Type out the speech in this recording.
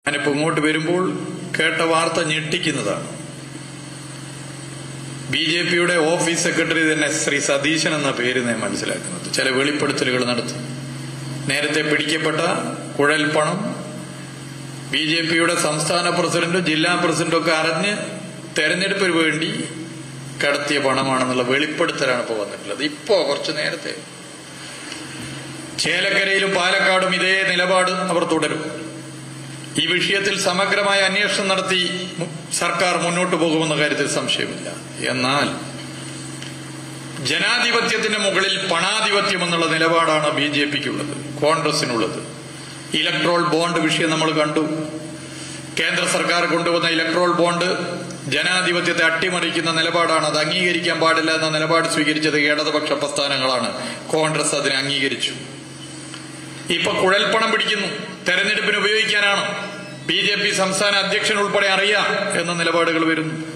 ഞാനിപ്പോ ഇങ്ങോട്ട് വരുമ്പോൾ കേട്ട വാർത്ത ഞെട്ടിക്കുന്നതാണ് ബി ജെ പിയുടെ ഓഫീസ് സെക്രട്ടറി തന്നെ ശ്രീ സതീശൻ എന്ന പേര് ഞാൻ മനസ്സിലാക്കുന്നത് ചില വെളിപ്പെടുത്തലുകൾ നടത്തി നേരത്തെ പിടിക്കപ്പെട്ട കുഴൽപ്പണം ബി ജെ പിയുടെ സംസ്ഥാന പ്രസിഡന്റും ജില്ലാ പ്രസിഡന്റും ഒക്കെ അറിഞ്ഞ് തെരഞ്ഞെടുപ്പിന് വേണ്ടി കടത്തിയ പണമാണെന്നുള്ള വെളിപ്പെടുത്തലാണ് ഇപ്പോൾ വന്നിട്ടുള്ളത് ഇപ്പോ കുറച്ചു നേരത്തെ ചേലക്കരയിലും പാലക്കാടും ഇതേ നിലപാട് അവർ തുടരും ഈ വിഷയത്തിൽ സമഗ്രമായ അന്വേഷണം നടത്തി മു- സർക്കാർ മുന്നോട്ട് പോകുമെന്ന കാര്യത്തിൽ സംശയമില്ല എന്നാൽ ജനാധിപത്യത്തിന്റെ മുകളിൽ പണാധിപത്യം എന്നുള്ള നിലപാടാണ് ബി ജെ പിക്കുള്ളത് കോൺഗ്രസിനുള്ളത് ഇലക്ട്രോൾ ബോണ്ട് വിഷയം നമ്മൾ കണ്ടു കേന്ദ്ര സർക്കാർ കൊണ്ടുവന്ന ഇലക്ട്രോൾ ബോണ്ട് ജനാധിപത്യത്തെ അട്ടിമറിക്കുന്ന നിലപാടാണ് അത് അംഗീകരിക്കാൻ പാടില്ല എന്ന നിലപാട് സ്വീകരിച്ചത് ഇടതുപക്ഷ പ്രസ്ഥാനങ്ങളാണ് കോൺഗ്രസ് അതിനെ അംഗീകരിച്ചു ഇപ്പൊ കുഴൽപ്പണം പിടിക്കുന്നു തെരഞ്ഞെടുപ്പിന് ഉപയോഗിക്കാനാണ് ബി ജെ പി സംസ്ഥാന അധ്യക്ഷൻ ഉൾപ്പെടെ അറിയാം എന്ന നിലപാടുകൾ വരുന്നു